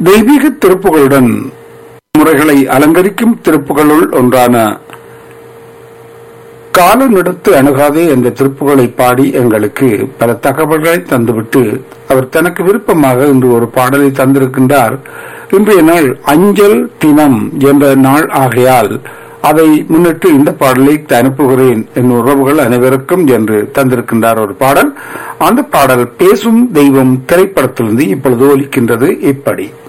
தெய்வீக திருப்புகளுடன் முறைகளை அலங்கரிக்கும் திருப்புகளுள் ஒன்றான காலநெடுத்து அணுகாதே என்ற திருப்புகளை பாடி எங்களுக்கு பல தகவல்களை தந்துவிட்டு அவர் தனக்கு விருப்பமாக இன்று ஒரு பாடலை தந்திருக்கின்றார் இன்றைய நாள் அஞ்சல் தினம் என்ற நாள் ஆகையால் அதை முன்னிட்டு இந்த பாடலை அனுப்புகிறேன் என் உறவுகள் அனைவருக்கும் என்று தந்திருக்கின்றார் ஒரு பாடல் அந்த பாடல் பேசும் தெய்வம் திரைப்படத்திலிருந்து இப்பொழுது ஒலிக்கின்றது இப்படி